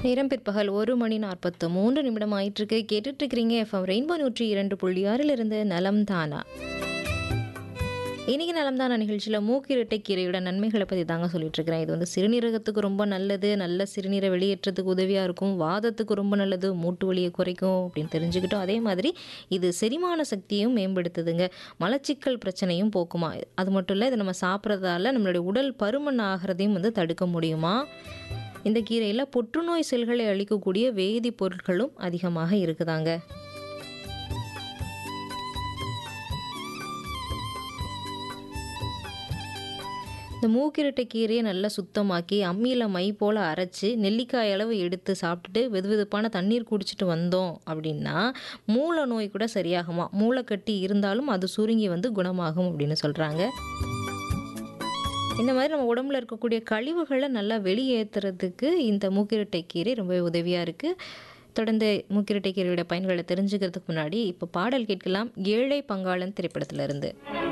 நேரம் பிற்பகல் ஒரு மணி நாற்பத்து மூன்று நிமிடம் ஆயிட்டிருக்கு கேட்டுட்டு இருக்கிறீங்க எஃப்எம் ரெயின்போ நூற்றி இரண்டு புள்ளி ஆறிலிருந்து நலம் தானா இன்னைக்கு நலம் தானா நிகழ்ச்சியில் மூக்கிரட்டை கீரையோட நன்மைகளை பற்றி தாங்க சொல்லிட்டு இருக்கிறேன் இது வந்து சிறுநீரகத்துக்கு ரொம்ப நல்லது நல்ல சிறுநீரை வெளியேற்றத்துக்கு உதவியாக இருக்கும் வாதத்துக்கு ரொம்ப நல்லது மூட்டு வலியை குறைக்கும் அப்படின்னு தெரிஞ்சுக்கிட்டோம் அதே மாதிரி இது செரிமான சக்தியும் மேம்படுத்துதுங்க மலச்சிக்கல் பிரச்சனையும் போக்குமா அது மட்டும் இல்லை இது நம்ம சாப்பிட்றதால நம்மளுடைய உடல் பருமன் ஆகிறதையும் வந்து தடுக்க முடியுமா இந்த கீரையில் புற்றுநோய் செல்களை அழிக்கக்கூடிய வேதிப்பொருட்களும் அதிகமாக இருக்குதாங்க இந்த மூக்கிரட்டை கீரையை நல்லா சுத்தமாக்கி அம்மியில் மை போல் அரைச்சி நெல்லிக்காய் அளவு எடுத்து சாப்பிட்டுட்டு வெது வெதுப்பான தண்ணீர் குடிச்சிட்டு வந்தோம் அப்படின்னா மூல நோய் கூட சரியாகுமா மூளைக்கட்டி இருந்தாலும் அது சுருங்கி வந்து குணமாகும் அப்படின்னு சொல்கிறாங்க இந்த மாதிரி நம்ம உடம்புல இருக்கக்கூடிய கழிவுகளை நல்லா வெளியேற்றுறதுக்கு இந்த மூக்கிரட்டை கீரை ரொம்பவே உதவியாக இருக்குது தொடர்ந்து மூக்கிரட்டை கீரையோட பயன்களை தெரிஞ்சுக்கிறதுக்கு முன்னாடி இப்போ பாடல் கேட்கலாம் ஏழை பங்காளன் திரைப்படத்திலிருந்து